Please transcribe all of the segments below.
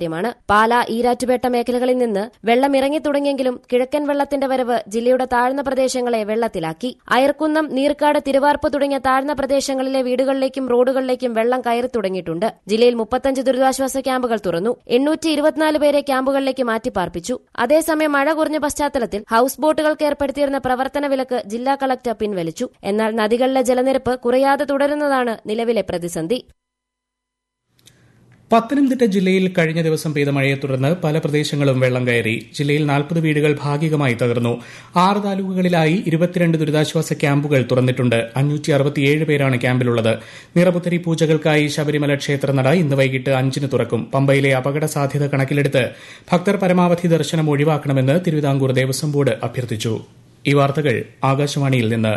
മാണ് പാല ഈരാറ്റുപേട്ട മേഖലകളിൽ നിന്ന് വെള്ളം ഇറങ്ങി തുടങ്ങിയെങ്കിലും കിഴക്കൻ വെള്ളത്തിന്റെ വരവ് ജില്ലയുടെ താഴ്ന്ന പ്രദേശങ്ങളെ വെള്ളത്തിലാക്കി അയർക്കുന്നം നീർക്കാട് തിരുവാർപ്പ് തുടങ്ങിയ താഴ്ന്ന പ്രദേശങ്ങളിലെ വീടുകളിലേക്കും റോഡുകളിലേക്കും വെള്ളം കയറി തുടങ്ങിയിട്ടുണ്ട് ജില്ലയിൽ മുപ്പത്തഞ്ച് ദുരിതാശ്വാസ ക്യാമ്പുകൾ തുറന്നു എണ്ണൂറ്റി ഇരുപത്തിനാല് പേരെ ക്യാമ്പുകളിലേക്ക് മാറ്റിപ്പാർപ്പിച്ചു അതേസമയം മഴ കുറഞ്ഞ പശ്ചാത്തലത്തിൽ ഹൌസ് ബോട്ടുകൾക്ക് ഏർപ്പെടുത്തിയിരുന്ന പ്രവർത്തന വിലക്ക് ജില്ലാ കളക്ടർ പിൻവലിച്ചു എന്നാൽ നദികളിലെ ജലനിരപ്പ് കുറയാതെ തുടരുന്നതാണ് നിലവിലെ പ്രതിസന്ധി പത്തനംതിട്ട ജില്ലയിൽ കഴിഞ്ഞ ദിവസം പെയ്ത മഴയെ തുടർന്ന് പല പ്രദേശങ്ങളും വെള്ളം കയറി ജില്ലയിൽ നാൽപ്പത് വീടുകൾ ഭാഗികമായി തകർന്നു ആറ് താലൂക്കുകളിലായി ഇരുപത്തിരണ്ട് ദുരിതാശ്വാസ ക്യാമ്പുകൾ തുറന്നിട്ടുണ്ട് അഞ്ഞൂറ്റി അറുപത്തിയേഴ് പേരാണ് ക്യാമ്പിലുള്ളത് നിറപുത്തരി പൂജകൾക്കായി ശബരിമല ക്ഷേത്രനട ഇന്ന് വൈകിട്ട് അഞ്ചിന് തുറക്കും പമ്പയിലെ അപകട സാധ്യത കണക്കിലെടുത്ത് ഭക്തർ പരമാവധി ദർശനം ഒഴിവാക്കണമെന്ന് തിരുവിതാംകൂർ ദേവസ്വം ബോർഡ് അഭ്യർത്ഥിച്ചു ഈ വാർത്തകൾ ആകാശവാണിയിൽ നിന്ന്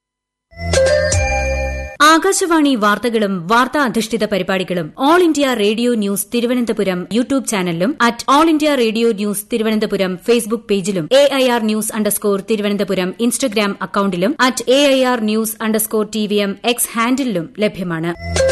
ആകാശവാണി വാർത്തകളും വാർത്താ അധിഷ്ഠിത പരിപാടികളും all India radio news Thiruvananthapuram YouTube ചാനലിലും at all India radio news Thiruvananthapuram Facebook പേജിലും A I R news underscore Thiruvananthapuram Instagram അക്കൌണ്ടിലും at A I R news underscore T V M X ഹാൻഡിലും ലഭ്യമാണ്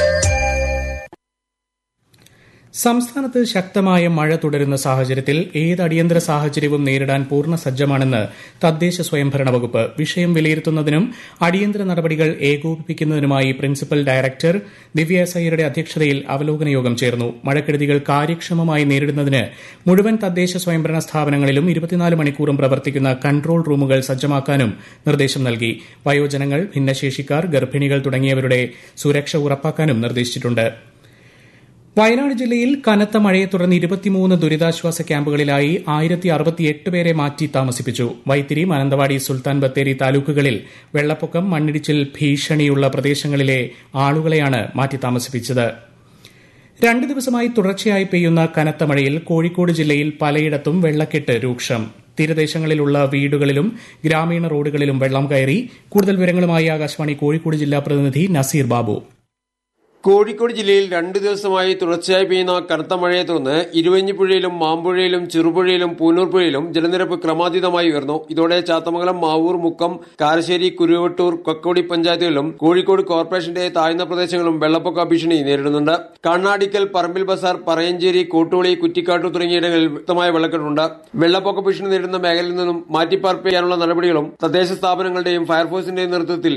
സംസ്ഥാനത്ത് ശക്തമായ മഴ തുടരുന്ന സാഹചര്യത്തിൽ ഏത് അടിയന്തര സാഹചര്യവും നേരിടാൻ പൂർണ്ണ സജ്ജമാണെന്ന് തദ്ദേശ സ്വയംഭരണ വകുപ്പ് വിഷയം വിലയിരുത്തുന്നതിനും അടിയന്തര നടപടികൾ ഏകോപിപ്പിക്കുന്നതിനുമായി പ്രിൻസിപ്പൽ ഡയറക്ടർ ദിവ്യ എസ് അയ്യരുടെ അധ്യക്ഷതയിൽ അവലോകന യോഗം ചേർന്നു മഴക്കെടുതികൾ കാര്യക്ഷമമായി നേരിടുന്നതിന് മുഴുവൻ തദ്ദേശ സ്വയംഭരണ സ്ഥാപനങ്ങളിലും ഇരുപത്തിനാല് മണിക്കൂറും പ്രവർത്തിക്കുന്ന കൺട്രോൾ റൂമുകൾ സജ്ജമാക്കാനും നിർദ്ദേശം നൽകി വയോജനങ്ങൾ ഭിന്നശേഷിക്കാർ ഗർഭിണികൾ തുടങ്ങിയവരുടെ സുരക്ഷ ഉറപ്പാക്കാനും നിർദ്ദേശിച്ചിട്ടുണ്ട് വയനാട് ജില്ലയിൽ കനത്ത മഴയെ തുടർന്ന് ഇരുപത്തിമൂന്ന് ദുരിതാശ്വാസ ക്യാമ്പുകളിലായി ആയിരത്തി അറുപത്തിയെട്ട് പേരെ മാറ്റി താമസിപ്പിച്ചു വൈത്തിരി മാനന്തവാടി സുൽത്താൻ ബത്തേരി താലൂക്കുകളിൽ വെള്ളപ്പൊക്കം മണ്ണിടിച്ചിൽ ഭീഷണിയുള്ള പ്രദേശങ്ങളിലെ ആളുകളെയാണ് മാറ്റി താമസിപ്പിച്ചത് രണ്ട് ദിവസമായി തുടർച്ചയായി പെയ്യുന്ന കനത്ത മഴയിൽ കോഴിക്കോട് ജില്ലയിൽ പലയിടത്തും വെള്ളക്കെട്ട് രൂക്ഷം തീരദേശങ്ങളിലുള്ള വീടുകളിലും ഗ്രാമീണ റോഡുകളിലും വെള്ളം കയറി കൂടുതൽ വിവരങ്ങളുമായി ആകാശവാണി കോഴിക്കോട് ജില്ലാ പ്രതിനിധി നസീർ ബാബു കോഴിക്കോട് ജില്ലയിൽ രണ്ടു ദിവസമായി തുടർച്ചയായി പെയ്യുന്ന കനത്ത മഴയെ തുടർന്ന് ഇരുവഞ്ഞിപ്പുഴയിലും മാമ്പുഴയിലും ചെറുപുഴയിലും പൂനൂർ പുഴയിലും ജലനിരപ്പ് ക്രമാതീതമായി ഉയർന്നു ഇതോടെ ചാത്തമംഗലം മാവൂർ മുക്കം കാരശ്ശേരി കുരുവട്ടൂർ കൊക്കോടി പഞ്ചായത്തുകളിലും കോഴിക്കോട് കോർപ്പറേഷന്റെ താഴ്ന്ന പ്രദേശങ്ങളും വെള്ളപ്പൊക്ക ഭീഷണി നേരിടുന്നുണ്ട് കണ്ണാടിക്കൽ പറമ്പിൽ ബസാർ പറയഞ്ചേരി കോട്ടുളി കുറ്റിക്കാട്ടു തുടങ്ങിയിടങ്ങളിൽ വ്യക്തമായ വെള്ളക്കെട്ടുണ്ട് വെള്ളപ്പൊക്ക ഭീഷണി നേരിടുന്ന മേഖലയിൽ നിന്നും മാറ്റിപ്പാർപ്പിക്കാനുള്ള നടപടികളും തദ്ദേശ സ്ഥാപനങ്ങളുടെയും ഫയർഫോഴ്സിന്റെയും നേതൃത്വത്തിൽ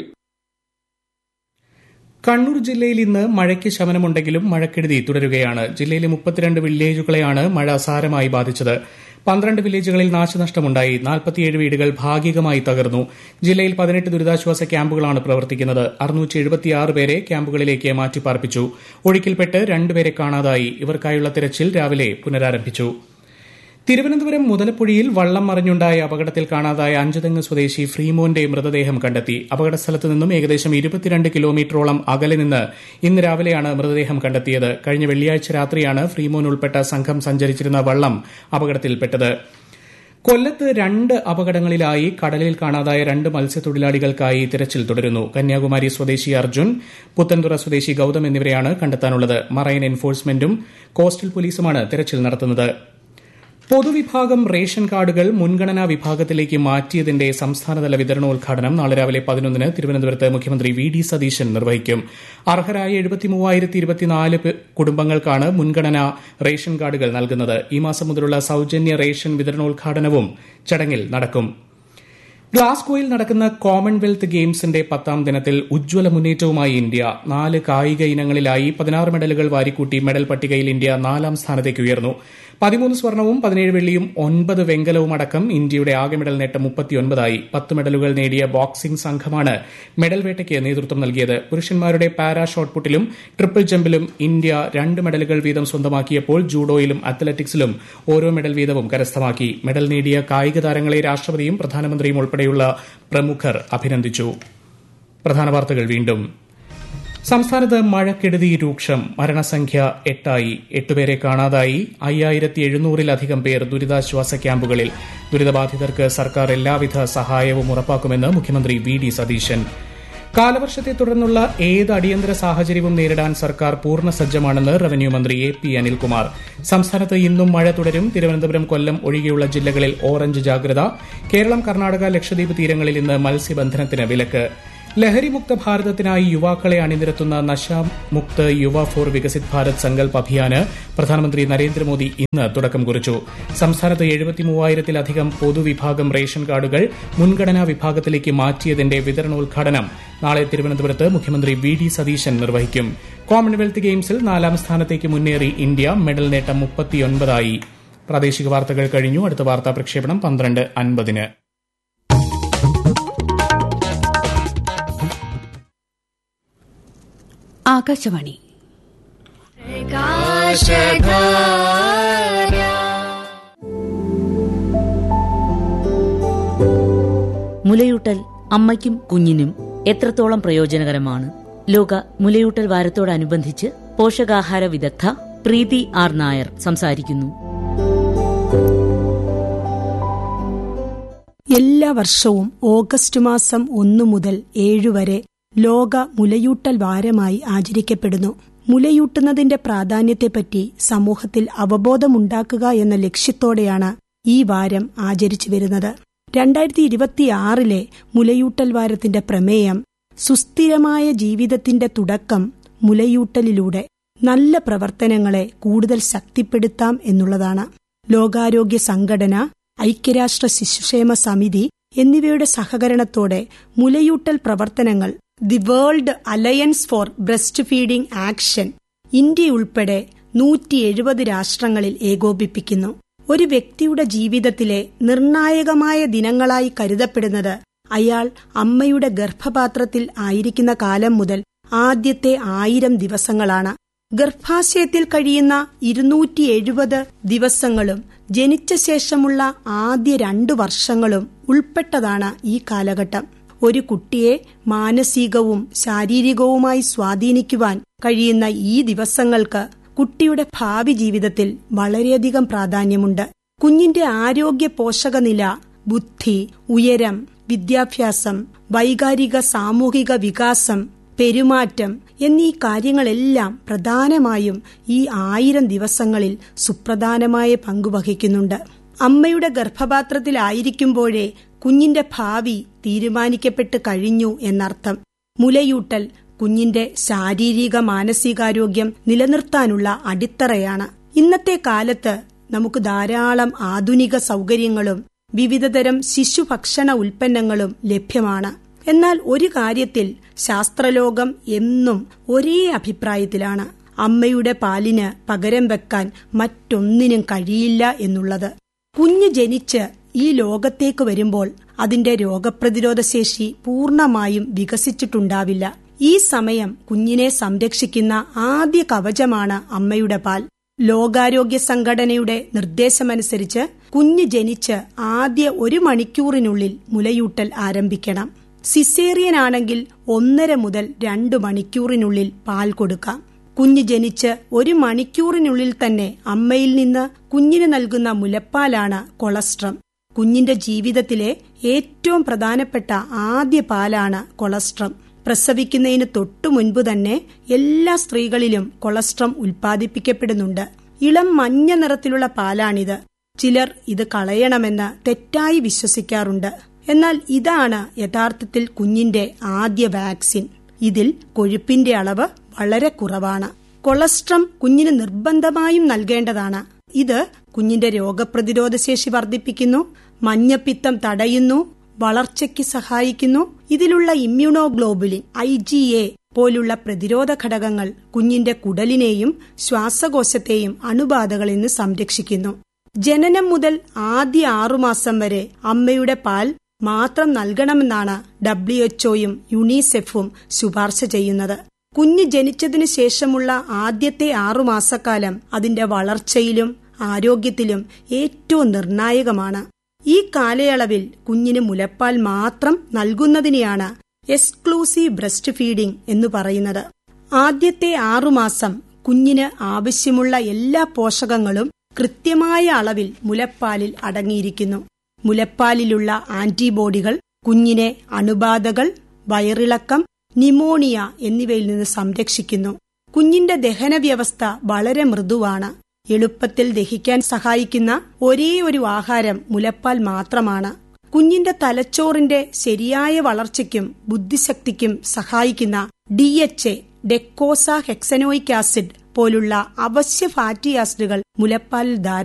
കണ്ണൂർ ജില്ലയിൽ ഇന്ന് മഴയ്ക്ക് ശമനമുണ്ടെങ്കിലും മഴക്കെടുതി തുടരുകയാണ് ജില്ലയിലെ മുപ്പത്തിരണ്ട് വില്ലേജുകളെയാണ് മഴ സാരമായി ബാധിച്ചത് പന്ത്രണ്ട് വില്ലേജുകളിൽ നാശനഷ്ടമുണ്ടായി നാൽപ്പത്തിയേഴ് വീടുകൾ ഭാഗികമായി തകർന്നു ജില്ലയിൽ പതിനെട്ട് ദുരിതാശ്വാസ ക്യാമ്പുകളാണ് പ്രവർത്തിക്കുന്നത് അറുന്നൂറ്റി എഴുപത്തിയാറ് പേരെ ക്യാമ്പുകളിലേക്ക് മാറ്റിപ്പാർപ്പിച്ചു ഒഴുക്കിൽപ്പെട്ട് രണ്ടുപേരെ കാണാതായി ഇവർക്കായുള്ള തിരച്ചിൽ രാവിലെ പുനരാരംഭിച്ചു തിരുവനന്തപുരം മുതലപ്പുഴയിൽ വള്ളം മറിഞ്ഞുണ്ടായ അപകടത്തിൽ കാണാതായ അഞ്ചുതെങ്ങ് സ്വദേശി ഫ്രീമോന്റെ മൃതദേഹം കണ്ടെത്തി അപകടസ്ഥലത്ത് നിന്നും ഏകദേശം ഇരുപത്തിരണ്ട് കിലോമീറ്ററോളം അകലെ നിന്ന് ഇന്ന് രാവിലെയാണ് മൃതദേഹം കണ്ടെത്തിയത് കഴിഞ്ഞ വെള്ളിയാഴ്ച രാത്രിയാണ് ഫ്രീമോൻ ഉൾപ്പെട്ട സംഘം സഞ്ചരിച്ചിരുന്ന വള്ളം അപകടത്തിൽപ്പെട്ടത് കൊല്ലത്ത് രണ്ട് അപകടങ്ങളിലായി കടലിൽ കാണാതായ രണ്ട് മത്സ്യത്തൊഴിലാളികൾക്കായി തിരച്ചിൽ തുടരുന്നു കന്യാകുമാരി സ്വദേശി അർജുൻ പുത്തൻതുറ സ്വദേശി ഗൌതം എന്നിവരെയാണ് കണ്ടെത്താനുള്ളത് മറൈൻ എൻഫോഴ്സ്മെന്റും കോസ്റ്റൽ പോലീസുമാണ് തിരച്ചിൽ നടത്തുന്നത് പൊതുവിഭാഗം റേഷൻ കാർഡുകൾ മുൻഗണനാ വിഭാഗത്തിലേക്ക് മാറ്റിയതിന്റെ സംസ്ഥാനതല വിതരണോദ്ഘാടനം നാളെ രാവിലെ പതിനൊന്നിന് തിരുവനന്തപുരത്ത് മുഖ്യമന്ത്രി വി ഡി സതീശൻ നിർവഹിക്കും അർഹരായ എഴുപത്തിമൂവായിരത്തി ഇരുപത്തിനാല് കുടുംബങ്ങൾക്കാണ് മുൻഗണനാ റേഷൻ കാർഡുകൾ നൽകുന്നത് ഈ മാസം മുതലുള്ള സൌജന്യ റേഷൻ വിതരണോദ്ഘാടനവും ചടങ്ങിൽ നടക്കും ഗ്ലാസ്ഗോയിൽ നടക്കുന്ന കോമൺവെൽത്ത് ഗെയിംസിന്റെ പത്താം ദിനത്തിൽ ഉജ്ജ്വല മുന്നേറ്റവുമായി ഇന്ത്യ നാല് കായിക ഇനങ്ങളിലായി പതിനാറ് മെഡലുകൾ വാരിക്കൂട്ടി മെഡൽ പട്ടികയിൽ ഇന്ത്യ നാലാം സ്ഥാനത്തേക്ക് ഉയർന്നു പതിമൂന്ന് സ്വർണവും പതിനേഴ് വെള്ളിയും ഒൻപത് വെങ്കലവും അടക്കം ഇന്ത്യയുടെ ആകെ മെഡൽ നേട്ടം മുപ്പത്തിയൊൻപതായി പത്ത് മെഡലുകൾ നേടിയ ബോക്സിംഗ് സംഘമാണ് മെഡൽ വേട്ടയ്ക്ക് നേതൃത്വം നൽകിയത് പുരുഷന്മാരുടെ പാരാ ഷോട്ട്പുട്ടിലും ട്രിപ്പിൾ ജമ്പിലും ഇന്ത്യ രണ്ട് മെഡലുകൾ വീതം സ്വന്തമാക്കിയപ്പോൾ ജൂഡോയിലും അത്ലറ്റിക്സിലും ഓരോ മെഡൽ വീതവും കരസ്ഥമാക്കി മെഡൽ നേടിയ കായിക താരങ്ങളെ രാഷ്ട്രപതിയും പ്രധാനമന്ത്രിയും ഉൾപ്പെടെയുള്ള പ്രമുഖർ അഭിനന്ദിച്ചു പ്രധാന വാർത്തകൾ വീണ്ടും സംസ്ഥാനത്ത് മഴക്കെടുതി രൂക്ഷം മരണസംഖ്യ എട്ടായി എട്ടുപേരെ കാണാതായി അയ്യായിരത്തി എഴുന്നൂറിലധികം പേർ ദുരിതാശ്വാസ ക്യാമ്പുകളിൽ ദുരിതബാധിതർക്ക് സർക്കാർ എല്ലാവിധ സഹായവും ഉറപ്പാക്കുമെന്ന് മുഖ്യമന്ത്രി വി ഡി സതീശൻ കാലവർഷത്തെ തുടർന്നുള്ള ഏത് അടിയന്തര സാഹചര്യവും നേരിടാൻ സർക്കാർ പൂർണ്ണ സജ്ജമാണെന്ന് റവന്യൂ മന്ത്രി എ പി അനിൽകുമാർ സംസ്ഥാനത്ത് ഇന്നും മഴ തുടരും തിരുവനന്തപുരം കൊല്ലം ഒഴികെയുള്ള ജില്ലകളിൽ ഓറഞ്ച് ജാഗ്രത കേരളം കർണാടക ലക്ഷദ്വീപ് തീരങ്ങളിൽ ഇന്ന് മത്സ്യബന്ധനത്തിന് വിലക്ക് ലഹരിമുക്ത ഭാരതത്തിനായി യുവാക്കളെ അണിനിരത്തുന്ന നശാമുക്ത് യുവ ഫോർ വികസിത് ഭാരത് സങ്കൽപ് അഭിയാന് പ്രധാനമന്ത്രി നരേന്ദ്രമോദി ഇന്ന് തുടക്കം കുറിച്ചു സംസ്ഥാനത്ത് എഴുപത്തിമൂവായിരത്തിലധികം പൊതുവിഭാഗം റേഷൻ കാർഡുകൾ മുൻഗണനാ വിഭാഗത്തിലേക്ക് മാറ്റിയതിന്റെ വിതരണോദ്ഘാടനം നാളെ തിരുവനന്തപുരത്ത് മുഖ്യമന്ത്രി വി ഡി സതീശൻ നിർവഹിക്കും കോമൺവെൽത്ത് ഗെയിംസിൽ നാലാം സ്ഥാനത്തേക്ക് മുന്നേറി ഇന്ത്യ മെഡൽ നേട്ടം മുപ്പത്തിയൊൻപതായി പ്രാദേശിക വാർത്തകൾ കഴിഞ്ഞു അടുത്ത വാർത്താ പ്രക്ഷേപണം പന്ത്രണ്ട് അൻപതിന് ആകാശവാണി മുലയൂട്ടൽ അമ്മയ്ക്കും കുഞ്ഞിനും എത്രത്തോളം പ്രയോജനകരമാണ് ലോക മുലയൂട്ടൽ വാരത്തോടനുബന്ധിച്ച് പോഷകാഹാര വിദഗ്ധ പ്രീതി ആർ നായർ സംസാരിക്കുന്നു എല്ലാ വർഷവും ഓഗസ്റ്റ് മാസം ഒന്നു മുതൽ ഏഴു വരെ ലോക മുലയൂട്ടൽ വാരമായി ആചരിക്കപ്പെടുന്നു മുലയൂട്ടുന്നതിന്റെ പ്രാധാന്യത്തെപ്പറ്റി സമൂഹത്തിൽ അവബോധമുണ്ടാക്കുക എന്ന ലക്ഷ്യത്തോടെയാണ് ഈ വാരം ആചരിച്ചു വരുന്നത് രണ്ടായിരത്തി ഇരുപത്തിയാറിലെ മുലയൂട്ടൽ വാരത്തിന്റെ പ്രമേയം സുസ്ഥിരമായ ജീവിതത്തിന്റെ തുടക്കം മുലയൂട്ടലിലൂടെ നല്ല പ്രവർത്തനങ്ങളെ കൂടുതൽ ശക്തിപ്പെടുത്താം എന്നുള്ളതാണ് ലോകാരോഗ്യ സംഘടന ഐക്യരാഷ്ട്ര ശിശുക്ഷേമ സമിതി എന്നിവയുടെ സഹകരണത്തോടെ മുലയൂട്ടൽ പ്രവർത്തനങ്ങൾ the world alliance for breastfeeding action India ഉൾപ്പെടെ നൂറ്റി എഴുപത് രാഷ്ട്രങ്ങളിൽ ഏകോപിപ്പിക്കുന്നു ഒരു വ്യക്തിയുടെ ജീവിതത്തിലെ നിർണായകമായ ദിനങ്ങളായി കരുതപ്പെടുന്നത് അയാൾ അമ്മയുടെ ഗർഭപാത്രത്തിൽ ആയിരിക്കുന്ന കാലം മുതൽ ആദ്യത്തെ ആയിരം ദിവസങ്ങളാണ് ഗർഭാശയത്തിൽ കഴിയുന്ന ഇരുന്നൂറ്റി എഴുപത് ദിവസങ്ങളും ജനിച്ച ശേഷമുള്ള ആദ്യ രണ്ടു വർഷങ്ങളും ഉൾപ്പെട്ടതാണ് ഈ കാലഘട്ടം ഒരു കുട്ടിയെ മാനസികവും ശാരീരികവുമായി സ്വാധീനിക്കുവാൻ കഴിയുന്ന ഈ ദിവസങ്ങൾക്ക് കുട്ടിയുടെ ഭാവി ജീവിതത്തിൽ വളരെയധികം പ്രാധാന്യമുണ്ട് കുഞ്ഞിന്റെ ആരോഗ്യ പോഷകനില ബുദ്ധി ഉയരം വിദ്യാഭ്യാസം വൈകാരിക സാമൂഹിക വികാസം പെരുമാറ്റം എന്നീ കാര്യങ്ങളെല്ലാം പ്രധാനമായും ഈ ആയിരം ദിവസങ്ങളിൽ സുപ്രധാനമായ പങ്കുവഹിക്കുന്നുണ്ട് അമ്മയുടെ ഗർഭപാത്രത്തിലായിരിക്കുമ്പോഴേ കുഞ്ഞിന്റെ ഭാവി തീരുമാനിക്കപ്പെട്ട് കഴിഞ്ഞു എന്നർത്ഥം മുലയൂട്ടൽ കുഞ്ഞിന്റെ ശാരീരിക മാനസികാരോഗ്യം നിലനിർത്താനുള്ള അടിത്തറയാണ് ഇന്നത്തെ കാലത്ത് നമുക്ക് ധാരാളം ആധുനിക സൗകര്യങ്ങളും വിവിധതരം ശിശുഭക്ഷണ ഉൽപ്പന്നങ്ങളും ലഭ്യമാണ് എന്നാൽ ഒരു കാര്യത്തിൽ ശാസ്ത്രലോകം എന്നും ഒരേ അഭിപ്രായത്തിലാണ് അമ്മയുടെ പാലിന് പകരം വെക്കാൻ മറ്റൊന്നിനും കഴിയില്ല എന്നുള്ളത് കുഞ്ഞ് ജനിച്ച് ഈ ലോകത്തേക്ക് വരുമ്പോൾ അതിന്റെ രോഗപ്രതിരോധ ശേഷി പൂർണ്ണമായും വികസിച്ചിട്ടുണ്ടാവില്ല ഈ സമയം കുഞ്ഞിനെ സംരക്ഷിക്കുന്ന ആദ്യ കവചമാണ് അമ്മയുടെ പാൽ ലോകാരോഗ്യ സംഘടനയുടെ നിർദ്ദേശമനുസരിച്ച് കുഞ്ഞ് ജനിച്ച് ആദ്യ ഒരു മണിക്കൂറിനുള്ളിൽ മുലയൂട്ടൽ ആരംഭിക്കണം സിസേറിയൻ ആണെങ്കിൽ ഒന്നര മുതൽ രണ്ട് മണിക്കൂറിനുള്ളിൽ പാൽ കൊടുക്കാം കുഞ്ഞ് ജനിച്ച് ഒരു മണിക്കൂറിനുള്ളിൽ തന്നെ അമ്മയിൽ നിന്ന് കുഞ്ഞിന് നൽകുന്ന മുലപ്പാലാണ് കൊളസ്ട്രം കുഞ്ഞിന്റെ ജീവിതത്തിലെ ഏറ്റവും പ്രധാനപ്പെട്ട ആദ്യ പാലാണ് കൊളസ്ട്രം പ്രസവിക്കുന്നതിന് തൊട്ടു മുൻപ് തന്നെ എല്ലാ സ്ത്രീകളിലും കൊളസ്ട്രം ഉൽപ്പാദിപ്പിക്കപ്പെടുന്നുണ്ട് ഇളം മഞ്ഞ നിറത്തിലുള്ള പാലാണിത് ചിലർ ഇത് കളയണമെന്ന് തെറ്റായി വിശ്വസിക്കാറുണ്ട് എന്നാൽ ഇതാണ് യഥാർത്ഥത്തിൽ കുഞ്ഞിന്റെ ആദ്യ വാക്സിൻ ഇതിൽ കൊഴുപ്പിന്റെ അളവ് വളരെ കുറവാണ് കൊളസ്ട്രം കുഞ്ഞിന് നിർബന്ധമായും നൽകേണ്ടതാണ് ഇത് കുഞ്ഞിന്റെ രോഗപ്രതിരോധ ശേഷി വർദ്ധിപ്പിക്കുന്നു മഞ്ഞപ്പിത്തം തടയുന്നു വളർച്ചയ്ക്ക് സഹായിക്കുന്നു ഇതിലുള്ള ഇമ്മ്യൂണോഗ്ലോബുലിൻ ഐ ജി എ പോലുള്ള പ്രതിരോധ ഘടകങ്ങൾ കുഞ്ഞിന്റെ കുടലിനെയും ശ്വാസകോശത്തെയും അണുബാധകളിൽ നിന്ന് സംരക്ഷിക്കുന്നു ജനനം മുതൽ ആദ്യ ആറുമാസം വരെ അമ്മയുടെ പാൽ മാത്രം നൽകണമെന്നാണ് ഡബ്ല്യു എച്ച്ഒയും യുണിസെഫും ശുപാർശ ചെയ്യുന്നത് കുഞ്ഞ് ജനിച്ചതിനു ശേഷമുള്ള ആദ്യത്തെ ആറുമാസക്കാലം അതിന്റെ വളർച്ചയിലും ആരോഗ്യത്തിലും ഏറ്റവും നിർണായകമാണ് ഈ കാലയളവിൽ കുഞ്ഞിന് മുലപ്പാൽ മാത്രം നൽകുന്നതിനെയാണ് എക്സ്ക്ലൂസീവ് ബ്രസ്റ്റ് ഫീഡിംഗ് എന്ന് പറയുന്നത് ആദ്യത്തെ ആറുമാസം കുഞ്ഞിന് ആവശ്യമുള്ള എല്ലാ പോഷകങ്ങളും കൃത്യമായ അളവിൽ മുലപ്പാലിൽ അടങ്ങിയിരിക്കുന്നു മുലപ്പാലിലുള്ള ആന്റിബോഡികൾ കുഞ്ഞിനെ അണുബാധകൾ വയറിളക്കം നിമോണിയ എന്നിവയിൽ നിന്ന് സംരക്ഷിക്കുന്നു കുഞ്ഞിന്റെ ദഹന വ്യവസ്ഥ വളരെ മൃദുവാണ് എളുപ്പത്തിൽ ദഹിക്കാൻ സഹായിക്കുന്ന ഒരേ ഒരു ആഹാരം മുലപ്പാൽ മാത്രമാണ് കുഞ്ഞിന്റെ തലച്ചോറിന്റെ ശരിയായ വളർച്ചയ്ക്കും ബുദ്ധിശക്തിക്കും സഹായിക്കുന്ന D H A docosahexaenoic acid പോലുള്ള അവശ്യ ഫാറ്റി ആസിഡുകൾ മുലപ്പാലിൽ ധാരാളം